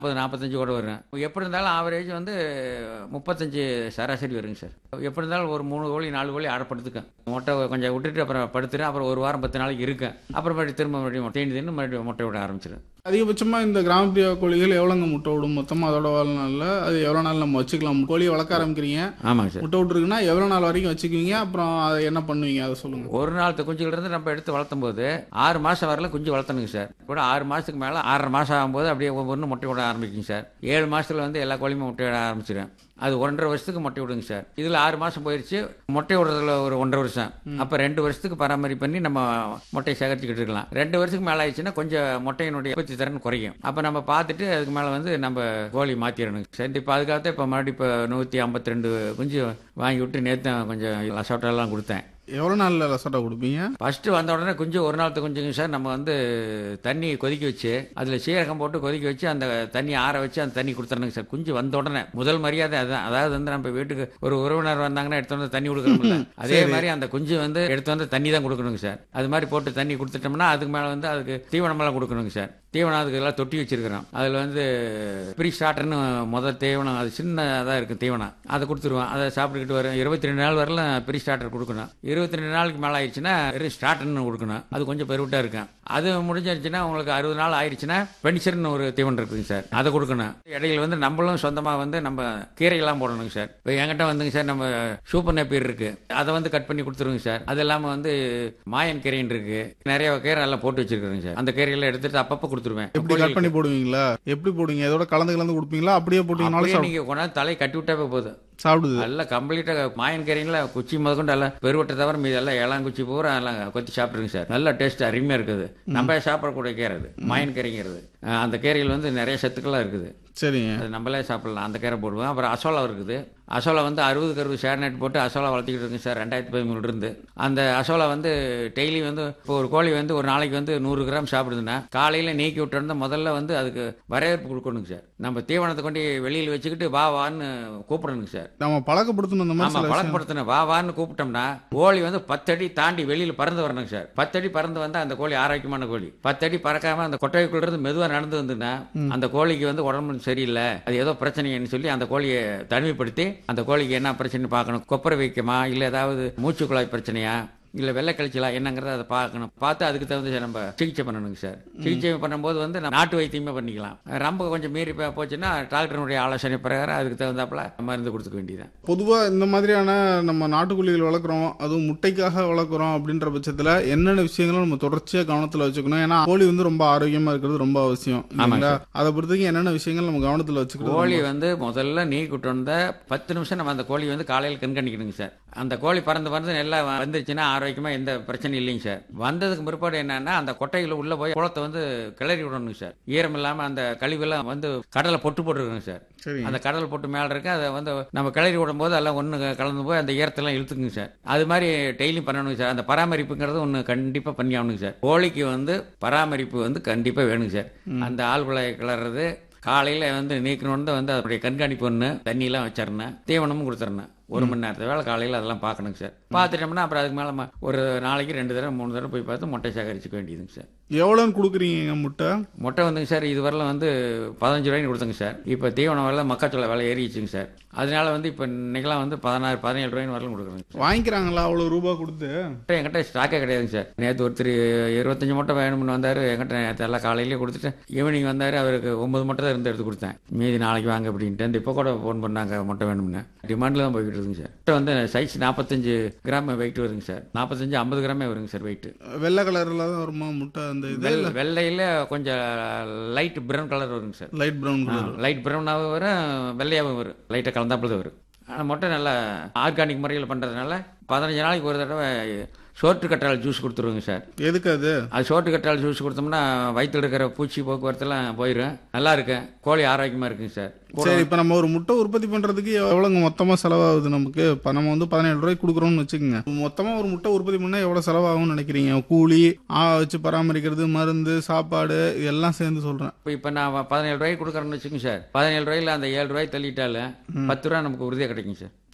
முப்பது நாற்பத்தஞ்சு கூட வரும் எப்படி இருந்தாலும் ஆவரேஜ் வந்து முப்பத்தஞ்சு சராசரி வருங்க சார் எப்படி இருந்தாலும் ஒரு மூணு கோழி நாலு கோழி அடப்படுத்துக்கும் முட்டை கொஞ்சம் விட்டுட்டு அப்புறம் படுத்துட்டு அப்புறம் ஒரு வாரம் பத்து நாளைக்கு இருக்கும் அப்புறம் மறுபடியும் திரும்ப மறுபடியும் தேடி தின்னு மறுபடியும் முட்டை விட ஆரம்பிச்சிடும் அதிகபட்சமா இந்த கிராமப்புற கோழிகள் எவ்வளோங்க முட்டை விடும் மொத்தமா அதோட வாழ்நாளில் அது எவ்வளோ நாள் நம்ம வச்சுக்கலாம் கோழியை வளர்க்க ஆரம்பிக்கிறீங்க ஆமாங்க சார் முட்டை விட்டுருக்குன்னா எவ்வளோ நாள் வரைக்கும் வச்சுக்குவீங்க அப்புறம் அதை என்ன பண்ணுவீங்க அதை சொல்லுங்க ஒரு நாள் குஞ்சுகள் இருந்து நம்ம எடுத்து வளர்த்தும் போது ஆறு மாதம் வரல குஞ்சு வளர்த்தணுங்க சார் கூட ஆறு மாதத்துக்கு மேலே ஆறரை மாதம் ஆகும்போது அப்படியே ஒவ்வொன்று முட்டை விட ஆரம்பிக்குங்க சார் ஏழு மாதத்துல வந்து எல்லா கோழியுமே முட்டை விட ஆரம்பிச்சிடும் அது ஒன்றரை வருஷத்துக்கு முட்டை விடுங்க சார் இதில் ஆறு மாதம் போயிடுச்சு முட்டை விடுறதுல ஒரு ஒன்றரை வருஷம் அப்போ ரெண்டு வருஷத்துக்கு பராமரிப்பு பண்ணி நம்ம முட்டையை சேகரிச்சுக்கிட்டு இருக்கலாம் ரெண்டு வருஷத்துக்கு மேலே ஆயிடுச்சுன்னா கொஞ்சம் முட்டையினுடைய உற்பத்தி திறன் குறையும் அப்போ நம்ம பார்த்துட்டு அதுக்கு மேலே வந்து நம்ம கோழி மாற்றிடணும் சரி இப்போ அதுக்காக இப்போ மறுபடியும் இப்போ நூற்றி ஐம்பத்தி ரெண்டு குஞ்சு வாங்கி விட்டு நேற்று கொஞ்சம் லசோட்டெல்லாம் கொடுத்தேன் எவ்வளோ நாளில் ரசோட்டா கொடுப்பீங்க ஃபஸ்ட்டு வந்த உடனே குஞ்சு ஒரு நாள் குஞ்சுங்க சார் நம்ம வந்து தண்ணி கொதிக்க வச்சு அதில் சீரகம் போட்டு கொதிக்க வச்சு அந்த தண்ணி ஆற வச்சு அந்த தண்ணி கொடுத்துறணுங்க சார் குஞ்சு வந்த உடனே முதல் மரியாதை அதுதான் அதாவது வந்து நம்ம வீட்டுக்கு ஒரு உறவினர் வந்தாங்கன்னா எடுத்து வந்து தண்ணி கொடுக்கணும்ல அதே மாதிரி அந்த குஞ்சு வந்து எடுத்து வந்து தண்ணி தான் கொடுக்கணுங்க சார் அது மாதிரி போட்டு தண்ணி கொடுத்துட்டோம்னா அதுக்கு மேலே வந்து அதுக்கு தீவனமெல்லாம் கொடுக்கணுங்க சார் தீவனம் அதுக்கு எல்லாம் தொட்டி வச்சிருக்கிறோம் அதில் வந்து ப்ரீ ஸ்டார்டர்னு முதல் தீவனம் அது சின்னதாக இருக்கும் தீவனம் அதை கொடுத்துருவோம் அதை சாப்பிட்டுக்கிட்டு வரும் இருபத்தி ரெண்டு நாள் வரலாம் ப்ரீ ஸ்டார்டர் கொடுக்கணும் இருபத்தி ரெண்டு நாளுக்கு மேலே ஆயிடுச்சுன்னா ஸ்டார்டர்னு கொடுக்கணும் அது கொஞ்சம் பெருவிட்டாக இருக்கும் அது முடிஞ்சிருச்சுன்னா உங்களுக்கு அறுபது நாள் ஆயிடுச்சுன்னா பெனிசர்னு ஒரு தீவனம் இருக்குங்க சார் அதை கொடுக்கணும் இடையில வந்து நம்மளும் சொந்தமாக வந்து நம்ம கீரையெல்லாம் போடணுங்க சார் இப்போ என்கிட்ட வந்துங்க சார் நம்ம சூப்பர் நேப்பியர் இருக்கு அதை வந்து கட் பண்ணி கொடுத்துருங்க சார் அது இல்லாமல் வந்து மாயன் கீரைன்னு இருக்கு நிறைய கீரை எல்லாம் போட்டு வச்சிருக்கிறேங்க சார் அந்த கீரையெல்லாம் எடுத்துட்டு அப்பப்போ கொடுத்துருவேன் எப்படி கட் பண்ணி போடுவீங்களா எப்படி போடுவீங்க இதோட கலந்து கலந்து கொடுப்பீங்களா அப்படியே போட்டீங்கனாலும் அப்படியே சாப்பிடு- நீங்க கொண்டாந்து தலையை கட்டி விட்டாவே போதும் சாப்பிடுது நல்லா கம்ப்ளீட்டாக மாயன் கீரைங்கள குச்சி முதற்கொண்டு எல்லாம் பெருவட்டை தவிர மீது எல்லாம் இளம் குச்சி பூரா எல்லாம் கொத்தி சாப்பிட்ருங்க சார் நல்ல டேஸ்ட் அருமையாக இருக்குது நம்ம சாப்பிடக்கூடிய கீரை அது மாயன் கீரைங்கிறது அஹ் அந்த கீரையில் வந்து நிறைய சத்துக்கள்லாம் இருக்குது சரிங்க அது நம்மளே சாப்பிடலாம் அந்த கீரை போடுவோம் அப்புறம் அசோலா இருக்குது அசோலா வந்து அறுபதுக்கு அறுபது ஷேர் நெட் போட்டு அசோலா வளர்த்திக்கிட்டு இருக்குங்க சார் ரெண்டாயிரத்தி பதிமூணுல இருந்து அந்த அசோலா வந்து டெய்லி வந்து இப்போ ஒரு கோழி வந்து ஒரு நாளைக்கு வந்து நூறு கிராம் சாப்பிடுதுன்னா காலையில் நீக்கி விட்டுருந்தா முதல்ல வந்து அதுக்கு வரவேற்பு கொடுக்கணுங்க சார் நம்ம தீவனத்தை கொண்டு வெளியில் வச்சுக்கிட்டு வா வான்னு கூப்பிடணுங்க சார் நம்ம பழக்கப்படுத்தணும் இந்த மாதிரி ஆமா சில விஷயம். பழக்கப்படுத்தின வா வான்னு கூப்பிட்டோம்னா கோழி வந்து பத்தடி தாண்டி வெளியில பறந்து வரணுங்க சார் பத்தடி பறந்து வந்தா அந்த கோழி ஆரோக்கியமான கோழி பத்தடி பறக்காம அந்த கொட்டைக்குள்ள இருந்து மெதுவா நடந்து வந்துன்னா அந்த கோழிக்கு வந்து உடம்பு சரியில்லை அது ஏதோ பிரச்சனைன்னு சொல்லி அந்த கோழியை தனிமைப்படுத்தி அந்த கோழிக்கு என்ன பிரச்சனை பார்க்கணும் கொப்பரை வைக்குமா இல்ல ஏதாவது மூச்சு குழாய் பிரச்சனையா இல்ல வெள்ளை கழிச்சலா என்னங்கிறத அதை பார்க்கணும் பார்த்து அதுக்கு தகுந்த நம்ம சிகிச்சை பண்ணணுங்க சார் சிகிச்சை பண்ணும்போது வந்து நம்ம நாட்டு வைத்தியமே பண்ணிக்கலாம் ரொம்ப கொஞ்சம் மீறி போ- போச்சுன்னா டாக்டருடைய ஆலோசனை பிரகாரம் அதுக்கு தகுந்தாப்புல மருந்து கொடுத்துக்க வேண்டியதுதான் பொதுவா இந்த மாதிரியான நம்ம நாட்டுக்கோழிகள் வளர்க்குறோம் அதுவும் முட்டைக்காக வளர்க்குறோம் அப்படின்ற பட்சத்துல என்னென்ன விஷயங்களும் நம்ம தொடர்ச்சியா கவனத்துல வச்சுக்கணும் ஏன்னா கோழி வந்து ரொம்ப ஆரோக்கியமா இருக்கிறது ரொம்ப அவசியம் இல்லைங்களா அதை பொறுத்தவரைக்கும் என்னென்ன விஷயங்கள் நம்ம கவனத்துல வச்சுக்கணும் கோழி வந்து முதல்ல நீ கூட்டு வந்த பத்து நிமிஷம் நம்ம அந்த கோழி வந்து காலையில் கண்காணிக்கணுங்க சார் அந்த கோழி பறந்து பறந்து நல்லா வந்துருச்சுன்னா ஆரோக்கியமா எந்த பிரச்சனையும் இல்லைங்க சார் வந்ததுக்கு பிற்பாடு என்னன்னா அந்த கொட்டையில உள்ள போய் குளத்தை வந்து கிளறி விடணுங்க சார் ஈரம் இல்லாம அந்த கழிவெல்லாம் வந்து கடலை பொட்டு போட்டுருக்குங்க சார் சரி அந்த கடல் போட்டு மேல இருக்கு அதை வந்து நம்ம கிளறி விடும்போது எல்லாம் ஒன்று கலந்து போய் அந்த ஈரத்தெல்லாம் இழுத்துக்குங்க சார் அது மாதிரி டெய்லியும் பண்ணணுங்க சார் அந்த பராமரிப்புங்கிறது ஒன்று கண்டிப்பாக பண்ணி ஆகணுங்க சார் கோழிக்கு வந்து பராமரிப்பு வந்து கண்டிப்பாக வேணுங்க சார் அந்த ஆள் குழாய் கிளறது காலையில் வந்து நீக்கணுன்னு வந்து அதனுடைய கண்காணிப்பு ஒன்று தண்ணியெல்லாம் வச்சிடணும் தீவனமும் கொடுத்துடணும் ஒரு மணி நேரத்து வேலை காலையில் அதெல்லாம் பார்க்கணுங்க சார் பார்த்துட்டோம்னா அப்புறம் அதுக்கு மேலே ஒரு நாளைக்கு ரெண்டு தடவை மூணு தடவை போய் பார்த்து முட்டை சேகரிச்சுக்க வேண்டியதுங்க சார் எவ்வளோன்னு கொடுக்குறீங்க முட்டை முட்டை வந்துங்க சார் இதுவரையிலும் வந்து பதினஞ்சு ரூபாய்க்கு கொடுத்தங்க சார் இப்போ தீவன விலை மக்காச்சோள விலை ஏறிச்சுங்க சார் அதனால வந்து இப்போ இன்னைக்கெல்லாம் வந்து பதினாறு பதினேழு ரூபாய்க்கு வரலும் கொடுக்குறேங்க வாங்கிக்கிறாங்களா அவ்வளோ ரூபா கொடுத்து முட்டை என்கிட்ட ஸ்டாக்கே கிடையாதுங்க சார் நேற்று ஒருத்தர் இருபத்தஞ்சு முட்டை வேணும்னு வந்தார் என்கிட்ட நேற்று எல்லாம் காலையிலேயே கொடுத்துட்டு ஈவினிங் வந்தார் அவருக்கு ஒன்பது முட்டை தான் இருந்து எடுத்து கொடுத்தேன் மீதி நாளைக்கு வாங்க அப்படின்ட்டு இந்த இப்போ கூட ஃபோன் பண்ணாங்க முட்டை வேணும்னு டிமாண்டில் தான் போய்கிட்டு இருக்குங்க சார் முட்டை வந்து சைஸ் நாற்பத்தஞ்சு கிராம் வெயிட் வருங்க சார் நாற்பத்தஞ்சு ஐம்பது கிராமே வருங்க சார் வெயிட் வெள்ளை கலர்ல தான் வருமா முட்டை அந்த இது வெள்ளை வெள்ளையில் கொஞ்சம் லைட் பிரவுன் கலர் வருங்க சார் லைட் ப்ரௌன் கலர் லைட் ப்ரௌனாகவும் வரும் வெள்ளையாகவும் வரும் லைட்டாக கலந்தாப்புல தான் வரும் ஆனால் மட்டும் நல்லா ஆர்கானிக் முறையில் பண்ணுறதுனால பதினஞ்சு நாளைக்கு ஒரு தடவை சோற்று கற்றாழை ஜூஸ் கொடுத்துருவோங்க சார் எதுக்கு அது அது சோற்று கற்றாழை ஜூஸ் கொடுத்தோம்னா வயிற்றுல இருக்கிற பூச்சி போக்குவரத்துலாம் போயிடும் நல்லா இருக்கும் கோழி ஆரோக்கியமாக இருக்குங்க சார் சரி இப்போ நம்ம ஒரு முட்டை உற்பத்தி பண்றதுக்கு எவ்வளோங்க மொத்தமா செலவாகுது நமக்கு இப்போ நம்ம வந்து பதினேழு ரூபாய்க்கு கொடுக்குறோம்னு வச்சுக்கோங்க மொத்தமா ஒரு முட்டை உற்பத்தி பண்ணா எவ்வளவு செலவாகும்னு நினைக்கிறீங்க கூலி ஆ வச்சு பராமரிக்கிறது மருந்து சாப்பாடு இதெல்லாம் சேர்ந்து சொல்றேன் இப்போ இப்போ நான் பதினேழு ரூபாய்க்கு கொடுக்குறேன்னு வச்சுக்கோங்க சார் பதினேழு ரூபாயில அந்த ஏழு ரூபாய் தள்ளிட்டாலும் பத்து ரூபா நமக்கு உறுதியாக கிடைக்குங்க சார்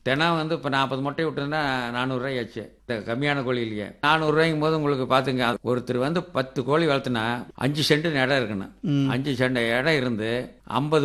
தினம் வந்து இப்போ நாற்பது முட்டை விட்டுருந்தா நானூறுரூவாய் ஆச்சு இந்த கம்மியான கோழியிலேயே நானூறுரூவாய்க்கும் போது உங்களுக்கு பார்த்துங்க ஒருத்தர் வந்து பத்து கோழி வளர்த்துனா அஞ்சு சென்ட் இடம் இருக்கணும் ம். அஞ்சு சென்ட் இடம் இருந்து ஐம்பது